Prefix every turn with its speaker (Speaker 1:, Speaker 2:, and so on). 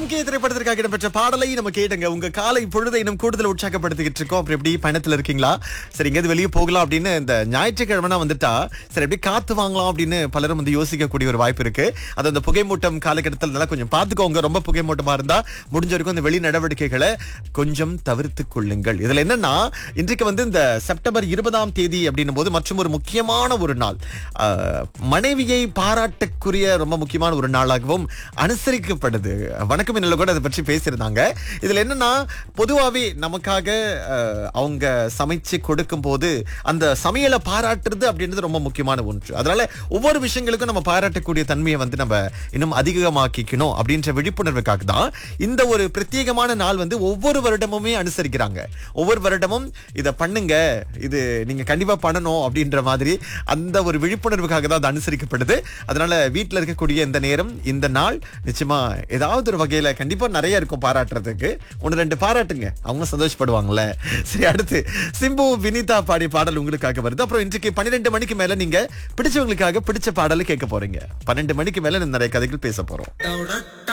Speaker 1: DMK திரைப்படத்திற்காக இடம்பெற்ற பாடலை நம்ம கேட்டுங்க உங்க காலை பொழுதை இன்னும் கூடுதல் உற்சாகப்படுத்திக்கிட்டு இருக்கோம் அப்புறம் எப்படி பயணத்துல இருக்கீங்களா சரி எங்கேயாவது வெளியே போகலாம் அப்படின்னு இந்த ஞாயிற்றுக்கிழமைனா வந்துட்டா சரி எப்படி காத்து வாங்கலாம் அப்படின்னு பலரும் வந்து யோசிக்கக்கூடிய ஒரு வாய்ப்பு இருக்கு அது அந்த புகைமூட்டம் காலகட்டத்தில் நல்லா கொஞ்சம் பார்த்துக்கோங்க ரொம்ப புகைமூட்டமா இருந்தா முடிஞ்ச வரைக்கும் இந்த வெளி நடவடிக்கைகளை கொஞ்சம் தவிர்த்து கொள்ளுங்கள் இதுல என்னன்னா இன்றைக்கு வந்து இந்த செப்டம்பர் இருபதாம் தேதி அப்படின்னும் போது மற்றும் ஒரு முக்கியமான ஒரு நாள் ஆஹ், மனைவியை பாராட்டக்குரிய ரொம்ப முக்கியமான ஒரு நாளாகவும் அனுசரிக்கப்படுது வணக்கம் என்னல கூட அதை பற்றி பேசியிருந்தாங்க இதுல என்னன்னா பொதுவாவே நமக்காக அஹ், அவங்க சமைச்சு கொடுக்கும் போது அந்த சமையலை பாராட்டுறது அப்படின்றது ரொம்ப முக்கியமான ஒன்று அதனால ஒவ்வொரு விஷயங்களுக்கும் நம்ம பாராட்டக்கூடிய தன்மையை வந்து நம்ம இன்னும் அதிகமாக்கிக்கணும் அப்படின்ற விழிப்புணர்வுக்காக தான் இந்த ஒரு பிரத்யேகமான நாள் வந்து ஒவ்வொரு வருடமுமே அனுசரிக்கிறாங்க ஒவ்வொரு வருடமும் இதை பண்ணுங்க இது நீங்க கண்டிப்பா பண்ணணும் அப்படின்ற மாதிரி அந்த ஒரு விழிப்புணர்வுக்காக தான் அது அனுசரிக்கப்படுது அதனால வீட்ல இருக்கக்கூடிய இந்த நேரம் இந்த நாள் நிச்சயமா ஏதாவது ஒரு வகையில கண்டிப்பா நிறைய இருக்கும் பாராட்டுறதுக்கு ஒன்னு ரெண்டு பாராட்டுங்க அவங்க சந்தோஷப்படுவாங்கல்ல சரி அடுத்து சிம்பு வினிதா பாடிய பாடல் உங்களுக்காக வருது அப்புறம் இன்றைக்கு பன்னிரெண்டு மணிக்கு மேல நீங்க பிடிச்சவங்களுக்காக பிடிச்ச பாடலை கேட்க போறீங்க பன்னெண்டு மணிக்கு மேல நிறைய கதைகள் பேச போறோம்